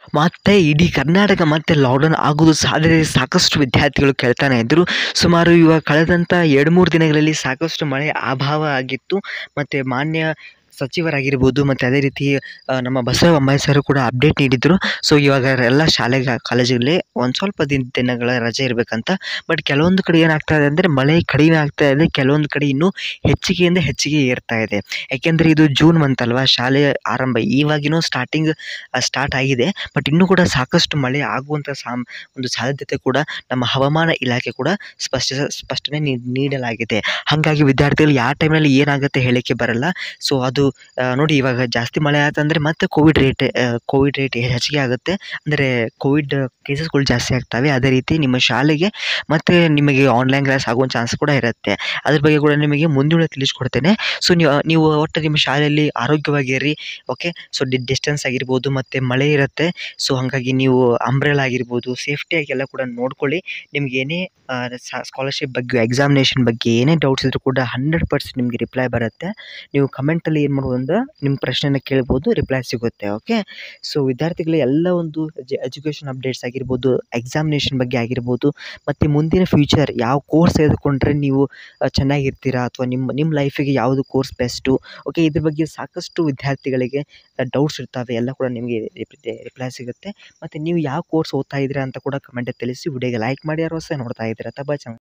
ಮತ್ತು ಇಡೀ ಕರ್ನಾಟಕ ಮತ್ತೆ ಲಾಕ್ಡೌನ್ ಆಗೋದು ಸಾಧ್ಯತೆ ಸಾಕಷ್ಟು ವಿದ್ಯಾರ್ಥಿಗಳು ಕೇಳ್ತಾನೆ ಇದ್ದರು ಸುಮಾರು ಇವಾಗ ಕಳೆದಂಥ ಎರಡು ಮೂರು ದಿನಗಳಲ್ಲಿ ಸಾಕಷ್ಟು ಮಳೆ ಅಭಾವ ಆಗಿತ್ತು ಮತ್ತು ಮಾನ್ಯ ಸಚಿವರಾಗಿರ್ಬೋದು ಮತ್ತು ಅದೇ ರೀತಿ ನಮ್ಮ ಬಸವ ಬೊಮ್ಮಾಯಿ ಸರ್ ಕೂಡ ಅಪ್ಡೇಟ್ ನೀಡಿದ್ದರು ಸೊ ಇವಾಗ ಎಲ್ಲ ಶಾಲೆಗೆ ಕಾಲೇಜಲ್ಲಿ ಒಂದು ಸ್ವಲ್ಪ ದಿನ ದಿನಗಳ ರಜೆ ಇರಬೇಕಂತ ಬಟ್ ಕೆಲವೊಂದು ಕಡೆ ಏನಾಗ್ತಾ ಇದೆ ಅಂದರೆ ಮಳೆ ಕಡಿಮೆ ಆಗ್ತಾ ಇದೆ ಕೆಲವೊಂದು ಕಡೆ ಇನ್ನೂ ಹೆಚ್ಚಿಗೆಯಿಂದ ಹೆಚ್ಚಿಗೆ ಏರ್ತಾ ಇದೆ ಯಾಕೆಂದರೆ ಇದು ಜೂನ್ ಮಂತ್ ಅಲ್ವಾ ಶಾಲೆ ಆರಂಭ ಇವಾಗಿನ್ನೂ ಸ್ಟಾರ್ಟಿಂಗ್ ಸ್ಟಾರ್ಟ್ ಆಗಿದೆ ಬಟ್ ಇನ್ನೂ ಕೂಡ ಸಾಕಷ್ಟು ಮಳೆ ಆಗುವಂಥ ಸಾಮ್ ಒಂದು ಸಾಧ್ಯತೆ ಕೂಡ ನಮ್ಮ ಹವಾಮಾನ ಇಲಾಖೆ ಕೂಡ ಸ್ಪಷ್ಟ ಸ್ಪಷ್ಟನೆ ನೀಡಲಾಗಿದೆ ಹಾಗಾಗಿ ವಿದ್ಯಾರ್ಥಿಗಳು ಯಾವ ಟೈಮಲ್ಲಿ ಏನಾಗುತ್ತೆ ಹೇಳಲಿಕ್ಕೆ ಬರಲ್ಲ ಸೊ ಅದು ನೋಡಿ ಇವಾಗ ಜಾಸ್ತಿ ಮಳೆ ಆಯ್ತಂದ್ರೆ ಮತ್ತೆ ಕೋವಿಡ್ ರೇಟ್ ಕೋವಿಡ್ ರೇಟ್ ಹೆಚ್ಚಿಗೆ ಆಗುತ್ತೆ ಅಂದರೆ ಕೋವಿಡ್ ಕೇಸಸ್ಗಳು ಜಾಸ್ತಿ ಆಗ್ತವೆ ಅದೇ ರೀತಿ ನಿಮ್ಮ ಶಾಲೆಗೆ ಮತ್ತು ನಿಮಗೆ ಆನ್ಲೈನ್ ಕ್ಲಾಸ್ ಆಗುವ ಚಾನ್ಸ್ ಕೂಡ ಇರುತ್ತೆ ಅದ್ರ ಬಗ್ಗೆ ಕೂಡ ನಿಮಗೆ ಮುಂದಿನ ತಿಳಿಸ್ಕೊಡ್ತೇನೆ ಸೊ ನೀವು ನೀವು ಒಟ್ಟು ನಿಮ್ಮ ಶಾಲೆಯಲ್ಲಿ ಆರೋಗ್ಯವಾಗಿರ್ರಿ ಓಕೆ ಸೊ ಡಿಸ್ಟೆನ್ಸ್ ಆಗಿರ್ಬೋದು ಮತ್ತು ಮಳೆ ಇರುತ್ತೆ ಸೊ ಹಾಗಾಗಿ ನೀವು ಅಂಬ್ರೆಲಾ ಆಗಿರ್ಬೋದು ಸೇಫ್ಟಿಯಾಗಿ ಎಲ್ಲ ಕೂಡ ನೋಡ್ಕೊಳ್ಳಿ ನಿಮ್ಗೆ ಏನೇ ಸ್ಕಾಲರ್ಶಿಪ್ ಬಗ್ಗೆ ಎಕ್ಸಾಮಿನೇಷನ್ ಬಗ್ಗೆ ಏನೇ ಡೌಟ್ಸ್ ಇದ್ದರೂ ಕೂಡ ಹಂಡ್ರೆಡ್ ಪರ್ಸೆಂಟ್ ನಿಮಗೆ ರಿಪ್ಲೈ ಬರುತ್ತೆ ನೀವು ಕಮೆಂಟಲ್ಲಿ ಏನು ಮಾಡ್ಬೋದು ಅಂದ್ರೆ ನಿಮ್ಮ ಪ್ರಶ್ನೆನ ಕೇಳ್ಬೋದು ರಿಪ್ಲೈ ಸಿಗುತ್ತೆ ಓಕೆ ಸೊ ವಿದ್ಯಾರ್ಥಿಗಳು ಎಲ್ಲ ಒಂದು ಎಜುಕೇಷನ್ ಅಪ್ಡೇಟ್ಸ್ ಆಗಿರ್ಬೋದು ಎಕ್ಸಾಮಿನೇಷನ್ ಬಗ್ಗೆ ಆಗಿರ್ಬೋದು ಮತ್ತು ಮುಂದಿನ ಫ್ಯೂಚರ್ ಯಾವ ಕೋರ್ಸ್ ತೆಗೆದುಕೊಂಡ್ರೆ ನೀವು ಚೆನ್ನಾಗಿರ್ತೀರಾ ಅಥವಾ ನಿಮ್ಮ ನಿಮ್ಮ ಲೈಫಿಗೆ ಯಾವುದು ಕೋರ್ಸ್ ಬೆಸ್ಟು ಓಕೆ ಇದ್ರ ಬಗ್ಗೆ ಸಾಕಷ್ಟು ವಿದ್ಯಾರ್ಥಿಗಳಿಗೆ ಡೌಟ್ಸ್ ಇರ್ತವೆ ಎಲ್ಲ ಕೂಡ ನಿಮಗೆ ರಿಪ್ಲೈ ಸಿಗುತ್ತೆ ಮತ್ತು ನೀವು ಯಾವ ಕೋರ್ಸ್ ಓದ್ತಾ ಇದ್ದೀರಾ ಅಂತ ಕೂಡ ಕಮೆಂಟಲ್ಲಿ ತಿಳಿಸಿ ವಿಡಿಯೋಗೆ ಲೈಕ್ ಮಾಡಿ ಯಾರು ಹೊಸ ನೋಡ್ತಾ ಇದ್ದೀರಾ ತುಂಬ ಚೆನ್ನಾಗಿ